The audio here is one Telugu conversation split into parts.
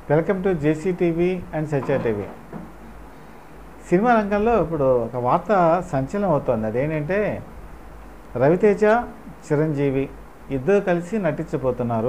welcome to JC TV and Satya TV సినిమా రంగంలో ఇప్పుడు ఒక వార్త సంచలనం అవుతోంది అదేంటంటే రవితేజ చిరంజీవి ఇద్దరు కలిసి నటించబోతున్నారు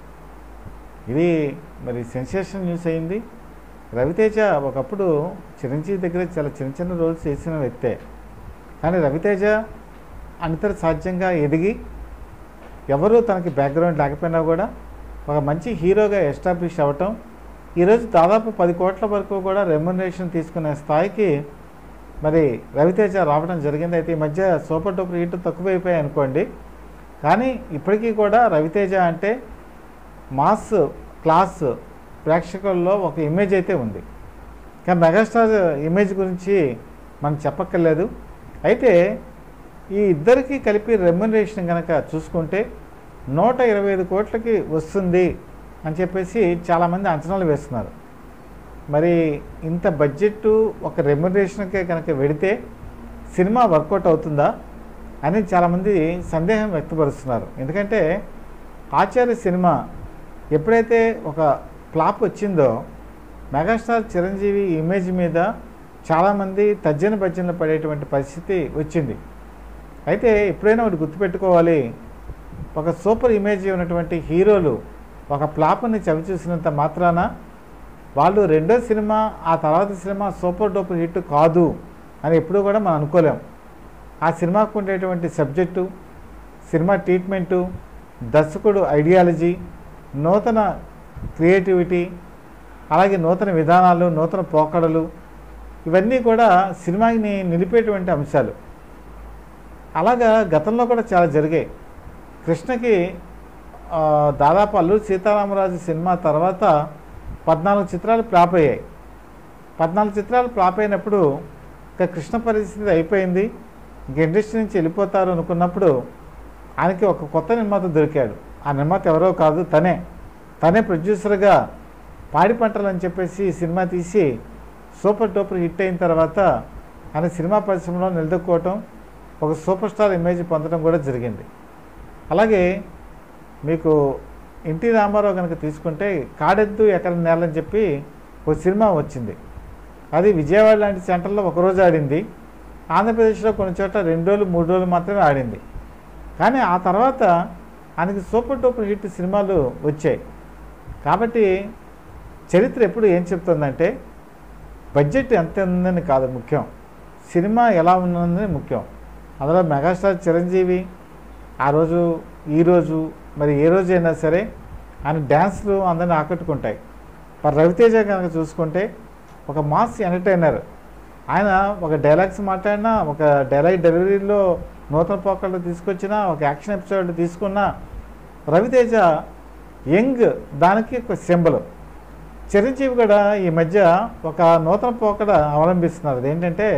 ఇది మరి సెన్సేషన్ న్యూస్ అయింది రవితేజ ఒకప్పుడు చిరంజీవి దగ్గర చాలా చిన్న చిన్న రోల్స్ చేసిన వ్యక్తే కానీ రవితేజ అంతర సాధ్యంగా ఎదిగి ఎవరు తనకి బ్యాక్గ్రౌండ్ లేకపోయినా కూడా ఒక మంచి హీరోగా ఎస్టాబ్లిష్ అవ్వటం ఈరోజు దాదాపు పది కోట్ల వరకు కూడా రెమ్యునరేషన్ తీసుకునే స్థాయికి మరి రవితేజ రావడం జరిగింది అయితే ఈ మధ్య సూపర్ డూపర్ హిట్ తక్కువైపోయాయి అనుకోండి కానీ ఇప్పటికీ కూడా రవితేజ అంటే మాస్ క్లాస్ ప్రేక్షకుల్లో ఒక ఇమేజ్ అయితే ఉంది కానీ మెగాస్టార్ ఇమేజ్ గురించి మనం చెప్పక్కర్లేదు అయితే ఈ ఇద్దరికి కలిపి రెమ్యునరేషన్ కనుక చూసుకుంటే నూట ఇరవై ఐదు కోట్లకి వస్తుంది అని చెప్పేసి చాలామంది అంచనాలు వేస్తున్నారు మరి ఇంత బడ్జెట్ ఒక రెమ్యునరేషన్కే కనుక వెడితే సినిమా వర్కౌట్ అవుతుందా అని చాలామంది సందేహం వ్యక్తపరుస్తున్నారు ఎందుకంటే ఆచార్య సినిమా ఎప్పుడైతే ఒక ఫ్లాప్ వచ్చిందో మెగాస్టార్ చిరంజీవి ఇమేజ్ మీద చాలామంది తర్జన భర్జనలు పడేటువంటి పరిస్థితి వచ్చింది అయితే ఎప్పుడైనా ఒకటి గుర్తుపెట్టుకోవాలి ఒక సూపర్ ఇమేజ్ ఉన్నటువంటి హీరోలు ఒక ఫ్లాప్ని చవిచూసినంత మాత్రాన వాళ్ళు రెండో సినిమా ఆ తర్వాత సినిమా సూపర్ డూపర్ హిట్ కాదు అని ఎప్పుడూ కూడా మనం అనుకోలేం ఆ సినిమాకు ఉండేటువంటి సబ్జెక్టు సినిమా ట్రీట్మెంటు దర్శకుడు ఐడియాలజీ నూతన క్రియేటివిటీ అలాగే నూతన విధానాలు నూతన పోకడలు ఇవన్నీ కూడా సినిమాని నిలిపేటువంటి అంశాలు అలాగా గతంలో కూడా చాలా జరిగాయి కృష్ణకి ఆ, దాదాపు అల్లూరి సీతారామరాజు సినిమా తర్వాత పద్నాలుగు చిత్రాలు ఫ్లాప్ అయ్యాయి పద్నాలుగు చిత్రాలు ఫ్లాప్ అయినప్పుడు ఇక కృష్ణ పరిస్థితి అయిపోయింది ఇంక ఇండస్ట్రీ నుంచి వెళ్ళిపోతారు అనుకున్నప్పుడు ఆయనకి ఒక కొత్త నిర్మాత దొరికాడు ఆ నిర్మాత ఎవరో కాదు తనే తనే ప్రొడ్యూసర్గా పాడి పంటలు అని చెప్పేసి ఈ సినిమా తీసి సూపర్ డూపర్ హిట్ అయిన తర్వాత ఆయన సినిమా పరిశ్రమలో నిలదొక్కోవటం ఒక సూపర్ స్టార్ ఇమేజ్ పొందడం కూడా జరిగింది అలాగే మీకు ఎన్టీ రామారావు కనుక తీసుకుంటే కాడెద్దు ఎక్కడ నేలని చెప్పి ఒక సినిమా వచ్చింది అది విజయవాడ లాంటి సెంటర్లో ఒకరోజు ఆడింది ఆంధ్రప్రదేశ్లో కొన్ని చోట్ల రెండు రోజులు మూడు రోజులు మాత్రమే ఆడింది కానీ ఆ తర్వాత ఆయనకి సూపర్ డూపర్ హిట్ సినిమాలు వచ్చాయి కాబట్టి చరిత్ర ఎప్పుడు ఏం చెప్తుందంటే బడ్జెట్ ఎంత ఉందని కాదు ముఖ్యం సినిమా ఎలా ఉన్నదని ముఖ్యం అందులో మెగాస్టార్ చిరంజీవి ఆ రోజు ఈ రోజు మరి ఏ రోజైనా సరే ఆయన డ్యాన్స్లు అందరిని ఆకట్టుకుంటాయి మరి రవితేజ కనుక చూసుకుంటే ఒక మాస్ ఎంటర్టైనర్ ఆయన ఒక డైలాగ్స్ మాట్లాడినా ఒక డైలాగ్ డెలివరీలో నూతన పోకళ్ళు తీసుకొచ్చినా ఒక యాక్షన్ ఎపిసోడ్ తీసుకున్నా రవితేజ యంగ్ దానికి ఒక సింబల్ చిరంజీవి కూడా ఈ మధ్య ఒక నూతన పోకడ అవలంబిస్తున్నారు అదేంటంటే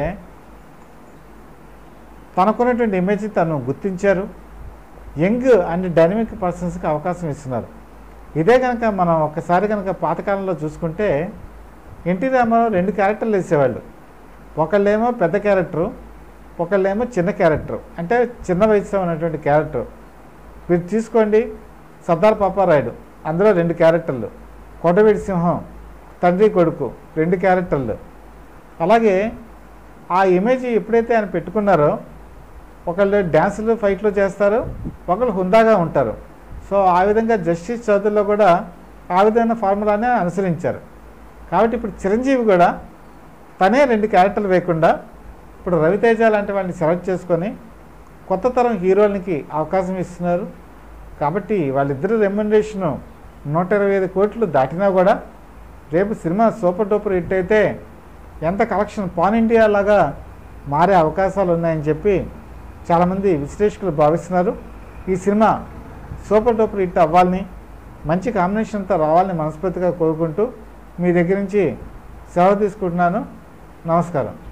తనకున్నటువంటి ఇమేజ్ తను గుర్తించారు యంగ్ అండ్ డైనమిక్ పర్సన్స్కి అవకాశం ఇస్తున్నారు ఇదే కనుక మనం ఒక్కసారి కనుక పాతకాలంలో చూసుకుంటే ఎన్టీ రామారావు రెండు క్యారెక్టర్లు వేసేవాళ్ళు ఒకళ్ళేమో పెద్ద క్యారెక్టరు ఒకళ్ళేమో చిన్న క్యారెక్టర్ అంటే చిన్న వయసులో ఉన్నటువంటి క్యారెక్టర్ మీరు తీసుకోండి సర్దార్ పాపారాయుడు అందులో రెండు క్యారెక్టర్లు కొండవీడి సింహం తండ్రి కొడుకు రెండు క్యారెక్టర్లు అలాగే ఆ ఇమేజ్ ఎప్పుడైతే ఆయన పెట్టుకున్నారో ఒకళ్ళు డ్యాన్సులు ఫైట్లు చేస్తారు ఒకళ్ళు హుందాగా ఉంటారు సో ఆ విధంగా జస్టిస్ చౌదరిలో కూడా ఆ విధమైన ఫార్ములానే అనుసరించారు కాబట్టి ఇప్పుడు చిరంజీవి కూడా తనే రెండు క్యారెక్టర్లు వేయకుండా ఇప్పుడు రవితేజ లాంటి వాళ్ళని సెలెక్ట్ చేసుకొని కొత్త తరం హీరోలకి అవకాశం ఇస్తున్నారు కాబట్టి వాళ్ళిద్దరు రెమ్యునరేషను నూట ఇరవై ఐదు కోట్లు దాటినా కూడా రేపు సినిమా సూపర్ డూపర్ హిట్ అయితే ఎంత కలెక్షన్ పాన్ ఇండియా లాగా మారే అవకాశాలు ఉన్నాయని చెప్పి చాలామంది విశ్లేషకులు భావిస్తున్నారు ఈ సినిమా సూపర్ డూపర్ హిట్ అవ్వాలని మంచి కాంబినేషన్తో రావాలని మనస్ఫూర్తిగా కోరుకుంటూ మీ దగ్గర నుంచి సెలవు తీసుకుంటున్నాను నమస్కారం